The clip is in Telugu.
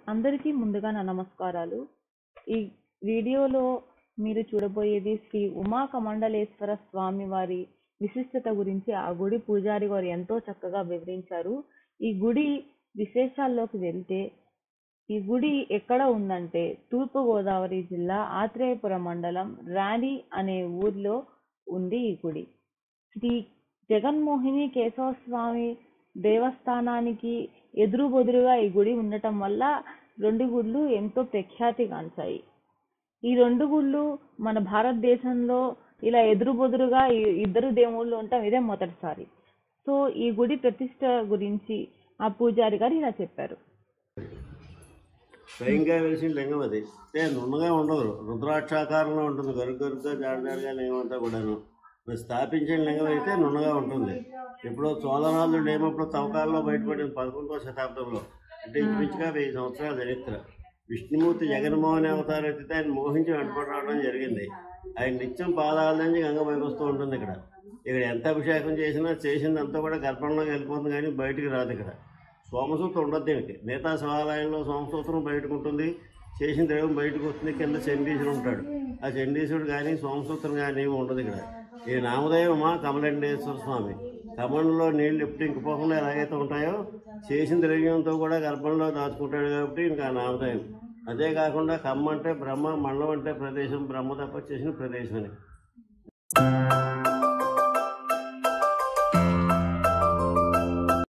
అందరికీ ముందుగా నా నమస్కారాలు ఈ వీడియోలో మీరు చూడబోయేది శ్రీ ఉమా కమండలేశ్వర స్వామి వారి విశిష్టత గురించి ఆ గుడి పూజారి గారు ఎంతో చక్కగా వివరించారు ఈ గుడి విశేషాల్లోకి వెళ్తే ఈ గుడి ఎక్కడ ఉందంటే తూర్పు గోదావరి జిల్లా ఆత్రేయపురం మండలం రాణి అనే ఊర్లో ఉంది ఈ గుడి శ్రీ జగన్మోహిని కేశవ స్వామి దేవస్థానానికి ఎదురు బొదురుగా ఈ గుడి ఉండటం వల్ల రెండు గుళ్ళు ఎంతో ప్రఖ్యాతిగాంచాయి ఈ రెండు గుళ్ళు మన భారతదేశంలో ఇలా ఎదురు బొదురుగా ఈ ఇద్దరు దేవుళ్ళు ఉండటం ఇదే మొదటిసారి సో ఈ గుడి ప్రతిష్ట గురించి ఆ పూజారి గారు ఇలా చెప్పారు స్వయంగా వెలిసిన లింగం అది అంటే నున్నగా ఉండదు రుద్రాక్షాకారంలో ఉంటుంది గరుకు గరుగ్గా జాడజాడుగా లింగం అంతా కూడాను మరి స్థాపించిన లింగం అయితే నున్నగా ఉంటుంది ఇప్పుడు చోళనాథుడు ఏమప్పుడు తవ్వకాల్లో బయటపడింది పదకొండవ శతాబ్దంలో అంటే ఇంచుమించుగా వెయ్యి సంవత్సరాల చరిత్ర విష్ణుమూర్తి జగన్మోహన్ అవతారం ఎత్తితే ఆయన మోహించి వెంటబడి రావడం జరిగింది ఆయన నిత్యం పాదాల నుంచి గంగ వస్తూ ఉంటుంది ఇక్కడ ఇక్కడ ఎంత అభిషేకం చేసినా చేసిందంతా కూడా గర్భంలోకి వెళ్ళిపోతుంది కానీ బయటికి రాదు ఇక్కడ సోమసూత్రం ఉండదు దీనికి మిగతా శివాలయంలో సోమసూత్రం బయటకు ఉంటుంది చేసిన దైవం బయటకు వస్తుంది కింద చండీసుడు ఉంటాడు ఆ చండీసుడు కానీ సోమసూత్రం కానీ ఏమి ఉండదు ఇక్కడ ఈ నామదేవమా కమలండేశ్వర స్వామి కమంలో నీళ్లు ఎప్పుడు ఇంకిపోకుండా ఎలాగైతే ఉంటాయో చేసిన ద్రవ్యంతో కూడా గర్భంలో దాచుకుంటాడు కాబట్టి ఇంకా నామదేవం అదే కాకుండా కమ్మ అంటే బ్రహ్మ మండలం అంటే ప్రదేశం బ్రహ్మ తప్ప చేసిన ప్రదేశం అని